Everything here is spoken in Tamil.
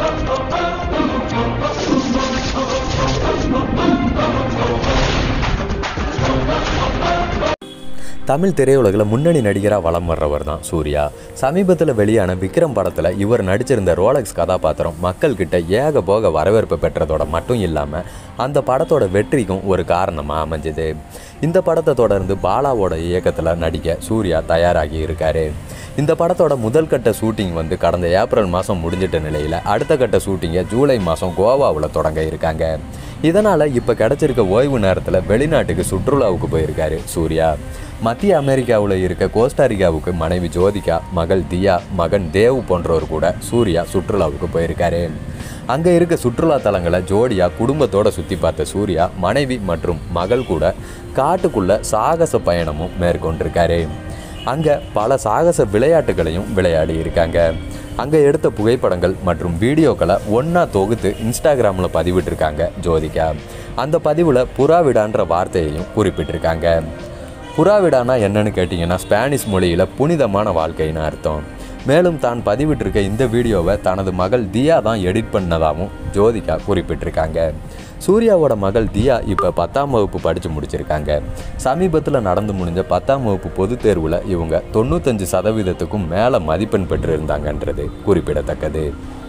தமிழ் திரையுலகில் முன்னணி நடிகராக வலம் வர்றவர் தான் சூர்யா சமீபத்தில் வெளியான விக்ரம் படத்தில் இவர் நடிச்சிருந்த ரோலக்ஸ் கதாபாத்திரம் மக்கள்கிட்ட ஏக போக வரவேற்பு பெற்றதோட மட்டும் இல்லாமல் அந்த படத்தோட வெற்றிக்கும் ஒரு காரணமாக அமைஞ்சது இந்த படத்தை தொடர்ந்து பாலாவோட இயக்கத்தில் நடிக்க சூர்யா தயாராகி இருக்காரு இந்த படத்தோட முதல் கட்ட ஷூட்டிங் வந்து கடந்த ஏப்ரல் மாதம் முடிஞ்சிட்ட நிலையில் அடுத்த கட்ட ஷூட்டிங்கை ஜூலை மாதம் கோவாவில் தொடங்க இருக்காங்க இதனால் இப்போ கிடச்சிருக்க ஓய்வு நேரத்தில் வெளிநாட்டுக்கு சுற்றுலாவுக்கு போயிருக்காரு சூர்யா மத்திய அமெரிக்காவில் இருக்க கோஸ்டாரிக்காவுக்கு மனைவி ஜோதிகா மகள் தியா மகன் தேவ் போன்றவர் கூட சூர்யா சுற்றுலாவுக்கு போயிருக்காரு அங்கே இருக்க சுற்றுலா தலங்களை ஜோடியா குடும்பத்தோட சுற்றி பார்த்த சூர்யா மனைவி மற்றும் மகள் கூட காட்டுக்குள்ள சாகச பயணமும் மேற்கொண்டிருக்காரு அங்கே பல சாகச விளையாட்டுகளையும் விளையாடி இருக்காங்க அங்கே எடுத்த புகைப்படங்கள் மற்றும் வீடியோக்களை ஒன்றா தொகுத்து இன்ஸ்டாகிராமில் பதிவிட்டிருக்காங்க ஜோதிகா அந்த பதிவில் புறாவிடான்ற வார்த்தையையும் குறிப்பிட்டிருக்காங்க புறாவிடானா என்னன்னு கேட்டிங்கன்னா ஸ்பானிஷ் மொழியில் புனிதமான வாழ்க்கைன்னு அர்த்தம் மேலும் தான் பதிவிட்டிருக்க இந்த வீடியோவை தனது மகள் தியா தான் எடிட் பண்ணதாகவும் ஜோதிகா குறிப்பிட்டிருக்காங்க சூர்யாவோட மகள் தியா இப்போ பத்தாம் வகுப்பு படித்து முடிச்சிருக்காங்க சமீபத்தில் நடந்து முடிஞ்ச பத்தாம் வகுப்பு பொதுத் தேர்வில் இவங்க தொண்ணூத்தஞ்சு சதவீதத்துக்கும் மேலே மதிப்பெண் பெற்றிருந்தாங்கன்றது குறிப்பிடத்தக்கது